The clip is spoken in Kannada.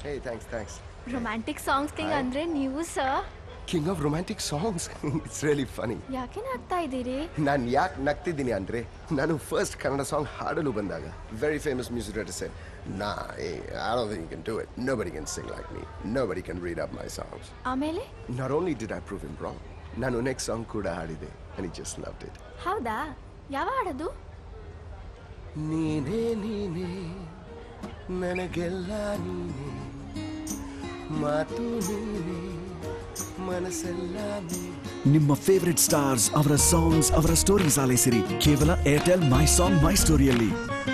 ಹೇ thanks thanks romantic songs king ಅಂದ್ರೆ ನೀವು sir king of romantic songs it's really funny ಯಾಕೆ ನಾಗ್ತಾ ಇದ್ದೀರಿ ನಾನು ಯಾಕೆ ನಗ್ತಿದ್ದೀನಿ ಅಂದರೆ ನಾನು ಫಸ್ಟ್ ಕನ್ನಡ ಸಾಂಗ್ ಹಾಡಲು ಬಂದಾಗ very famous music director said ನಾ I don't think can do it nobody can sing like me nobody can read up my songs ಆಮೇಲೆ not only did I prove him wrong ನಾನು ನೆಕ್ಸ್ಟ್ ಸಾಂಗ್ ಕೂಡ ಹಾಡಿದೆ ಅಂಡ್ ಈ ಜಸ್ಟ್ ಲವ್ಡ್ ಇಟ್ ಹೌದಾ ಯಾವ ಹಾಡೋದು ನೀನೇ ನೀನೇ ನನಗೆಲ್ಲ ನೀನೇ ಮಾತು ನೀನೇ ಮನಸ್ಸೆಲ್ಲ ನೀನೇ ನಿಮ್ಮ ಫೇವರಿಟ್ ಸ್ಟಾರ್ಸ್ ಅವರ ಸಾಂಗ್ಸ್ ಅವರ ಸ್ಟೋರೀಸ್ ಆಲೈಸಿರಿ ಕೇವಲ ಏರ್ಟೆಲ್ ಮೈ ಸಾಂಗ್ ಮೈ ಸ್ಟೋರಿಯಲ್ಲಿ